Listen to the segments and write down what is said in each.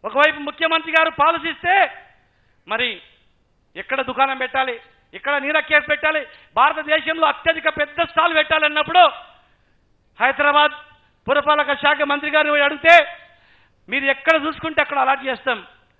ఒకవైపు ముఖ్యమంత్రి గారు పాలసీ ఇస్తే మరి ఎక్కడ దుకాణం పెట్టాలి ఎక్కడ నీర కేసు పెట్టాలి భారతదేశంలో అత్యధిక పెద్ద స్టాల్ పెట్టాలన్నప్పుడు హైదరాబాద్ పురపాలక శాఖ మంత్రి గారిని పోయి అడిగితే మీరు ఎక్కడ చూసుకుంటే అక్కడ అలాట్ చేస్తాం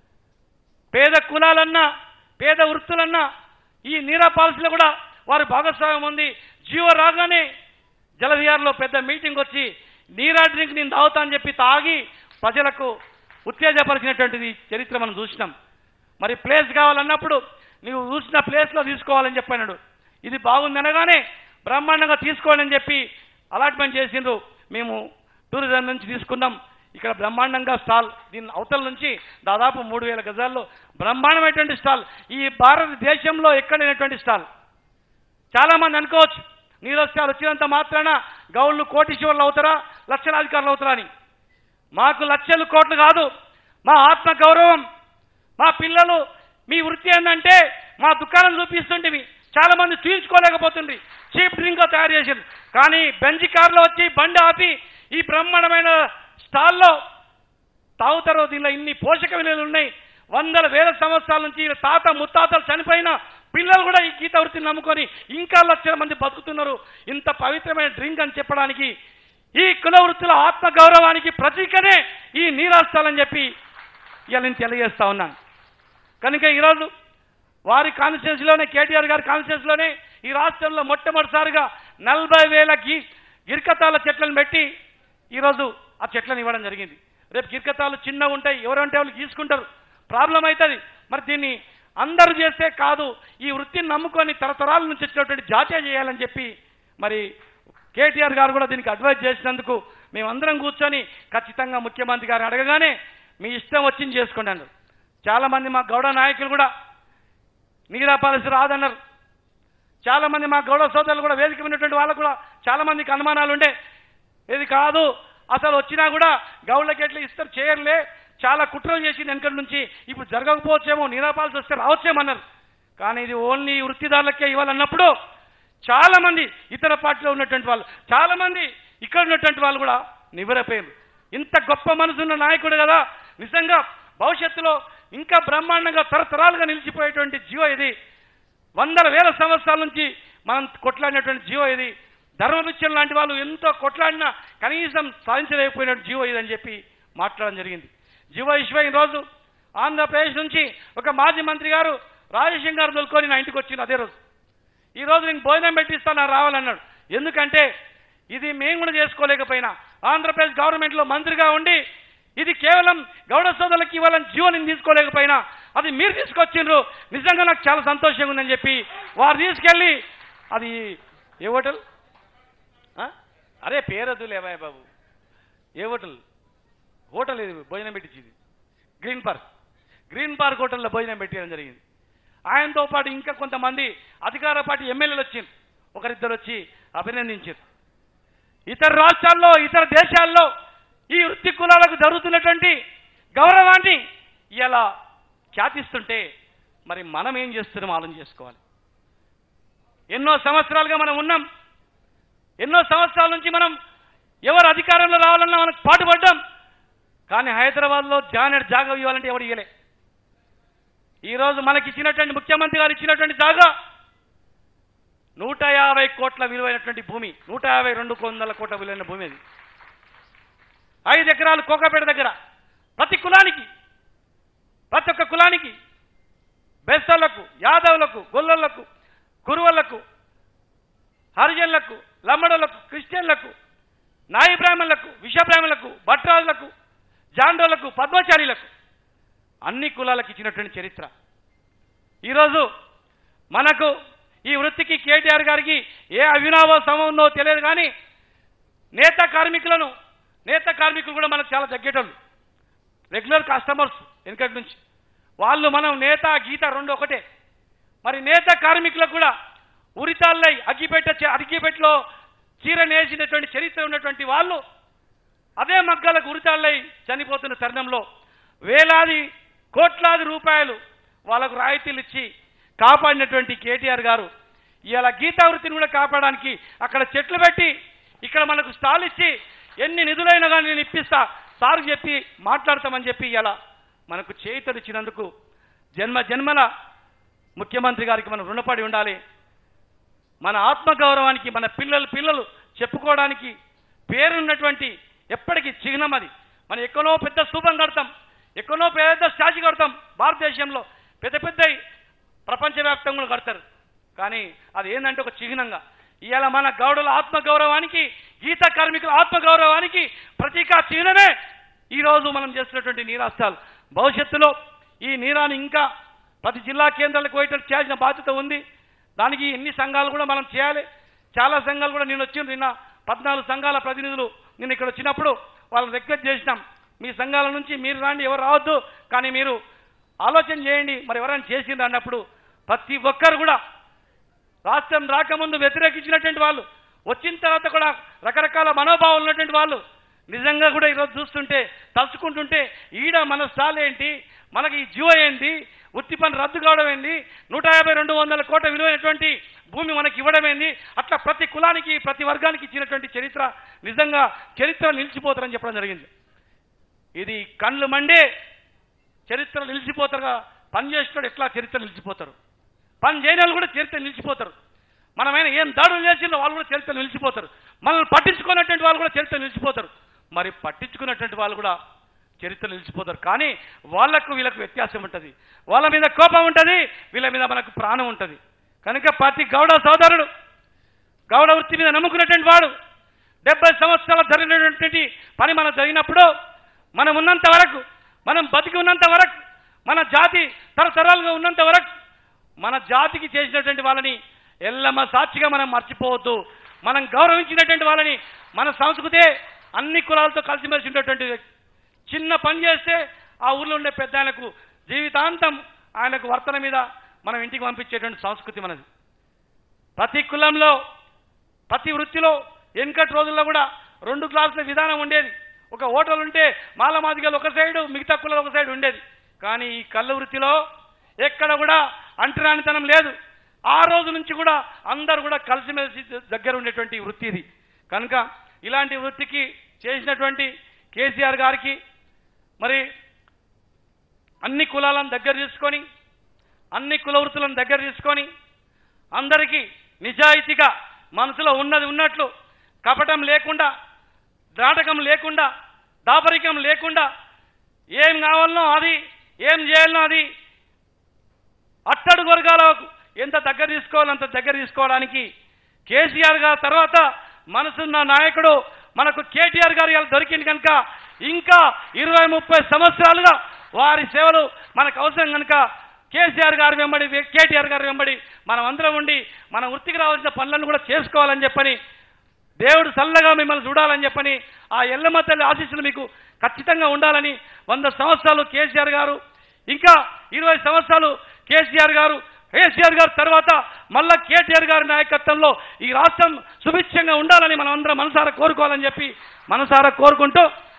పేద కులాలన్నా పేద వృత్తులన్నా ఈ నీరా పాలసీలో కూడా వారి భాగస్వామ్యం ఉంది జీవో రాగానే జలవిహార్లో పెద్ద మీటింగ్ వచ్చి నీరా డ్రింక్ నేను తాగుతా అని చెప్పి తాగి ప్రజలకు ఉత్తేజపరిచినటువంటిది చరిత్ర మనం చూసినాం మరి ప్లేస్ కావాలన్నప్పుడు నీవు చూసిన ప్లేస్లో తీసుకోవాలని చెప్పాడు ఇది బాగుంది అనగానే బ్రహ్మాండంగా తీసుకోవాలని చెప్పి అలాట్మెంట్ చేసిండ్రు మేము టూరిజం నుంచి తీసుకున్నాం ఇక్కడ బ్రహ్మాండంగా స్టాల్ దీని అవతల నుంచి దాదాపు మూడు వేల గజాల్లో బ్రహ్మాండమైనటువంటి స్టాల్ ఈ భారతదేశంలో ఎక్కడైనటువంటి స్టాల్ చాలా మంది అనుకోవచ్చు నీరస్టాలు వచ్చినంత మాత్రాన గౌళ్ళు కోటీశ్వర్లు అవుతారా లక్షలాధికారులు అవుతారా అని మాకు లక్షలు కోట్లు కాదు మా ఆత్మ గౌరవం మా పిల్లలు మీ వృత్తి ఏంటంటే మా దుకాణం చూపిస్తుంటివి చాలా మంది చూయించుకోలేకపోతుంది చీప్ డ్రింక్ తయారు చేసింది కానీ బెంజ్ కార్లో వచ్చి బండి ఆపి ఈ బ్రహ్మాండమైన స్టాల్లో తాగుతారో దీనిలో ఇన్ని పోషక విలువలు ఉన్నాయి వందల వేల సంవత్సరాల నుంచి వీళ్ళ తాత ముత్తాతలు చనిపోయిన పిల్లలు కూడా ఈ గీత వృత్తిని నమ్ముకొని ఇంకా లక్షల మంది బతుకుతున్నారు ఇంత పవిత్రమైన డ్రింక్ అని చెప్పడానికి ఈ కుల వృత్తుల ఆత్మ గౌరవానికి ప్రతీకనే ఈ నీరాస్తాలని చెప్పి ఇవాళ నేను తెలియజేస్తా ఉన్నాను కనుక ఈరోజు వారి కాన్స్టిట్యూన్సీలోనే కేటీఆర్ గారి కాన్స్టిట్యూన్సీలోనే ఈ రాష్ట్రంలో మొట్టమొదటిసారిగా నలభై వేల గి గిరికతాల చెట్లను పెట్టి ఈరోజు ఆ చెట్లను ఇవ్వడం జరిగింది రేపు గిరికతాలు చిన్నగా ఉంటాయి ఎవరంటే వాళ్ళు తీసుకుంటారు ప్రాబ్లం అవుతుంది మరి దీన్ని అందరూ చేస్తే కాదు ఈ వృత్తిని నమ్ముకొని తరతరాల నుంచి వచ్చినటువంటి జాతీయ చేయాలని చెప్పి మరి కేటీఆర్ గారు కూడా దీనికి అడ్వైజ్ చేసినందుకు మేమందరం కూర్చొని ఖచ్చితంగా ముఖ్యమంత్రి గారు అడగగానే మీ ఇష్టం వచ్చింది చేసుకోండి అన్నారు చాలా మంది మా గౌడ నాయకులు కూడా నీరా పాలసీ రాదన్నారు చాలా మంది మా గౌడ సోదరులు కూడా వేదిక ఉన్నటువంటి వాళ్ళకు కూడా చాలా మందికి అనుమానాలు ఉండే ఇది కాదు అసలు వచ్చినా కూడా గౌళ్ళకి ఎట్లా ఇస్తారు చేయర్లే చాలా కుట్రలు చేసి వెనకటి నుంచి ఇప్పుడు జరగకపోవచ్చేమో నీరా పాలసీ వస్తే రావచ్చేమన్నారు కానీ ఇది ఓన్లీ వృత్తిదారులకే ఇవ్వాలన్నప్పుడు చాలా మంది ఇతర పార్టీలో ఉన్నటువంటి వాళ్ళు చాలా మంది ఇక్కడ ఉన్నటువంటి వాళ్ళు కూడా నివ్వెరపోయారు ఇంత గొప్ప మనసున్న నాయకుడు కదా నిజంగా భవిష్యత్తులో ఇంకా బ్రహ్మాండంగా తరతరాలుగా నిలిచిపోయేటువంటి జీవో ఇది వందల వేల సంవత్సరాల నుంచి మనం కొట్లాడినటువంటి జీవో ఇది ధర్మపిచ్చం లాంటి వాళ్ళు ఎంతో కొట్లాడినా కనీసం సాధించలేకపోయిన జీవో ఇది అని చెప్పి మాట్లాడడం జరిగింది జీవో ఇష్యూ రోజు ఆంధ్రప్రదేశ్ నుంచి ఒక మాజీ మంత్రి గారు రాజేశం గారు దొరుకొని నా ఇంటికి వచ్చింది అదే రోజు ఈ రోజు నేను భోజనం పెట్టిస్తాను నాకు రావాలన్నాడు ఎందుకంటే ఇది మేము కూడా చేసుకోలేకపోయినా ఆంధ్రప్రదేశ్ గవర్నమెంట్లో మంత్రిగా ఉండి ఇది కేవలం గౌడ సోదరులకు ఇవ్వాలని జీవో నేను తీసుకోలేకపోయినా అది మీరు తీసుకొచ్చిండ్రు నిజంగా నాకు చాలా సంతోషంగా ఉందని చెప్పి వారు తీసుకెళ్ళి అది ఏ హోటల్ ఆ? అరే పేరదు లేవాయ్ బాబు ఏ హోటల్ హోటల్ ఇది భోజనం పెట్టించింది గ్రీన్ పార్క్ గ్రీన్ పార్క్ హోటల్లో భోజనం పెట్టడం జరిగింది ఆయనతో పాటు ఇంకా కొంతమంది అధికార పార్టీ ఎమ్మెల్యేలు వచ్చింది ఒకరిద్దరు వచ్చి అభినందించారు ఇతర రాష్ట్రాల్లో ఇతర దేశాల్లో ఈ వృత్తి కులాలకు జరుగుతున్నటువంటి గౌరవాన్ని ఇలా ఖ్యాతిస్తుంటే మరి మనం ఏం చేస్తున్నాం ఆలోచన చేసుకోవాలి ఎన్నో సంవత్సరాలుగా మనం ఉన్నాం ఎన్నో సంవత్సరాల నుంచి మనం ఎవరు అధికారంలో రావాలన్నా మనకు పాటుపడ్డాం కానీ హైదరాబాద్లో జానెడ్ జాగా ఇవ్వాలంటే ఎవరు ఇవ్వలే ఈరోజు మనకి ఇచ్చినటువంటి ముఖ్యమంత్రి గారు ఇచ్చినటువంటి జాగా నూట యాభై కోట్ల విలువైనటువంటి భూమి నూట యాభై రెండు వందల కోట్ల విలువైన భూమి అది ఐదు ఎకరాలు కోకపేట దగ్గర ప్రతి కులానికి ప్రతి ఒక్క కులానికి బెస్తలకు యాదవులకు గొల్లలకు కురువలకు హరిజనులకు లమ్మడులకు క్రిస్టియన్లకు నాయి బ్రాహ్మణులకు విష బ్రాహ్మణులకు భట్రాజులకు జాండోలకు పద్మచారీలకు అన్ని కులాలకు ఇచ్చినటువంటి చరిత్ర ఈరోజు మనకు ఈ వృత్తికి కేటీఆర్ గారికి ఏ అవినావ సమం ఉందో తెలియదు కానీ నేత కార్మికులను నేత కార్మికులు కూడా మనకు చాలా తగ్గేటోళ్ళు రెగ్యులర్ కస్టమర్స్ వెనకటి నుంచి వాళ్ళు మనం నేత గీత రెండు ఒకటే మరి నేత కార్మికులకు కూడా ఉరితాళ్ళై అగ్గిపెట్ట చే- అగ్గిపెట్టలో చీర నేసినటువంటి చరిత్ర ఉన్నటువంటి వాళ్ళు అదే మగ్గాలకు ఉరితాళ్ళై చనిపోతున్న తరుణంలో వేలాది కోట్లాది రూపాయలు వాళ్ళకు రాయితీలు ఇచ్చి కాపాడినటువంటి కేటీఆర్ గారు ఇలా గీతా వృత్తిని కూడా కాపాడడానికి అక్కడ చెట్లు పెట్టి ఇక్కడ మనకు స్టాల్ ఇచ్చి ఎన్ని నిధులైనా కానీ నేను ఇప్పిస్తా సార్ చెప్పి మాట్లాడతామని చెప్పి ఇలా మనకు చేయుతనిచ్చినందుకు జన్మ జన్మల ముఖ్యమంత్రి గారికి మనం రుణపడి ఉండాలి మన ఆత్మగౌరవానికి మన పిల్లలు పిల్లలు చెప్పుకోవడానికి పేరున్నటువంటి ఎప్పటికీ చిహ్నం అది మనం ఎక్కడో పెద్ద స్థూపం కడతాం ఎక్కడో పెద్ద స్టాచ్యూ కడతాం భారతదేశంలో పెద్ద పెద్ద ప్రపంచవ్యాప్తంగా కడతారు కానీ అది ఏంటంటే ఒక చిహ్నంగా ఇవాళ మన గౌడుల ఆత్మగౌరవానికి గీత కార్మికుల ఆత్మగౌరవానికి ప్రతీక చిహ్నమే ఈరోజు మనం చేస్తున్నటువంటి నీరాస్తాలు భవిష్యత్తులో ఈ నీరాన్ని ఇంకా ప్రతి జిల్లా కేంద్రాలకు పోయేటట్టు చేయాల్సిన బాధ్యత ఉంది దానికి ఎన్ని సంఘాలు కూడా మనం చేయాలి చాలా సంఘాలు కూడా నేను వచ్చిన నిన్న పద్నాలుగు సంఘాల ప్రతినిధులు నేను ఇక్కడ వచ్చినప్పుడు వాళ్ళని రిక్వెస్ట్ చేసినాం మీ సంఘాల నుంచి మీరు రాండి ఎవరు రావద్దు కానీ మీరు ఆలోచన చేయండి మరి ఎవరైనా చేసిండ్రు అన్నప్పుడు ప్రతి ఒక్కరు కూడా రాష్ట్రం రాకముందు వ్యతిరేకించినటువంటి వాళ్ళు వచ్చిన తర్వాత కూడా రకరకాల మనోభావాలు ఉన్నటువంటి వాళ్ళు నిజంగా కూడా ఈరోజు చూస్తుంటే తలుచుకుంటుంటే ఈడ మన స్టాల్ ఏంటి మనకి ఈ జీవో ఏంటి వృత్తి పని రద్దు కావడం ఏంటి నూట యాభై రెండు వందల కోట్ల విలువైనటువంటి భూమి మనకి ఇవ్వడం ఏంది అట్లా ప్రతి కులానికి ప్రతి వర్గానికి ఇచ్చినటువంటి చరిత్ర నిజంగా చరిత్ర నిలిచిపోతారని చెప్పడం జరిగింది ఇది కళ్ళు మండే చరిత్ర నిలిచిపోతారుగా పని చేసినాడు ఎట్లా చరిత్ర నిలిచిపోతారు పని చేయని వాళ్ళు కూడా చరిత్ర నిలిచిపోతారు మనమైన ఏం దాడులు చేసిన వాళ్ళు కూడా చరిత్ర నిలిచిపోతారు మనల్ని పట్టించుకున్నటువంటి వాళ్ళు కూడా చరిత్ర నిలిచిపోతారు మరి పట్టించుకున్నటువంటి వాళ్ళు కూడా చరిత్ర నిలిచిపోతారు కానీ వాళ్లకు వీళ్ళకు వ్యత్యాసం ఉంటుంది వాళ్ళ మీద కోపం ఉంటుంది వీళ్ళ మీద మనకు ప్రాణం ఉంటుంది కనుక ప్రతి గౌడ సోదరుడు గౌడ వృత్తి మీద నమ్ముకున్నటువంటి వాడు డెబ్బై సంవత్సరాలు జరిగినటువంటి పని మనం జరిగినప్పుడు మనం ఉన్నంత వరకు మనం బతికి ఉన్నంత వరకు మన జాతి తరతరాలుగా ఉన్నంత వరకు మన జాతికి చేసినటువంటి వాళ్ళని ఎల్లమ్మ సాక్షిగా మనం మర్చిపోవద్దు మనం గౌరవించినటువంటి వాళ్ళని మన సంస్కృతే అన్ని కులాలతో కలిసిమెలిసి ఉండేటువంటి వ్యక్తి. చిన్న పని చేస్తే ఆ ఊర్లో ఉండే పెద్ద ఆయనకు జీవితాంతం ఆయనకు వర్తన మీద మనం ఇంటికి పంపించేటువంటి సంస్కృతి మనది ప్రతి కులంలో ప్రతి వృత్తిలో వెనుకటి రోజుల్లో కూడా రెండు క్లాసుల విధానం ఉండేది ఒక హోటల్ ఉంటే మాల మాదిగలు ఒక సైడు మిగతా కులాలు ఒక సైడ్ ఉండేది కానీ ఈ కళ్ళ వృత్తిలో ఎక్కడ కూడా అంటరానితనం లేదు ఆ రోజు నుంచి కూడా అందరూ కూడా కలిసిమెలిసి దగ్గర ఉండేటువంటి వృత్తి ఇది కనుక ఇలాంటి వృత్తికి చేసినటువంటి కేసీఆర్ గారికి మరి అన్ని కులాలను దగ్గర తీసుకొని అన్ని కుల వృత్తులను దగ్గర తీసుకొని అందరికీ నిజాయితీగా మనసులో ఉన్నది ఉన్నట్లు కపటం లేకుండా నాటకం లేకుండా దాపరికం లేకుండా ఏం కావాలనో అది ఏం చేయాలనో అది అట్టడుగు వర్గాలకు ఎంత దగ్గర తీసుకోవాలో అంత దగ్గర తీసుకోవడానికి కేసీఆర్ గారి తర్వాత మనసున్న నాయకుడు మనకు కేటీఆర్ గారు ఇలా దొరికింది కనుక ఇంకా ఇరవై ముప్పై సంవత్సరాలుగా వారి సేవలు మనకు అవసరం కనుక కేసీఆర్ గారి వెంబడి కేటీఆర్ గారి వెంబడి మనం అందరం ఉండి మన వృత్తికి రావాల్సిన పనులను కూడా చేసుకోవాలని చెప్పని దేవుడు చల్లగా మిమ్మల్ని చూడాలని చెప్పని ఆ ఎల్లమ్మ తల్లి ఆశీస్సులు మీకు ఖచ్చితంగా ఉండాలని వంద సంవత్సరాలు కేసీఆర్ గారు ఇంకా ఇరవై సంవత్సరాలు కేసీఆర్ గారు కేసీఆర్ గారు తర్వాత మళ్ళా కేటీఆర్ గారి నాయకత్వంలో ఈ రాష్ట్రం సుభిక్షంగా ఉండాలని మనం అందరం మనసారా కోరుకోవాలని చెప్పి మనసారా కోరుకుంటూ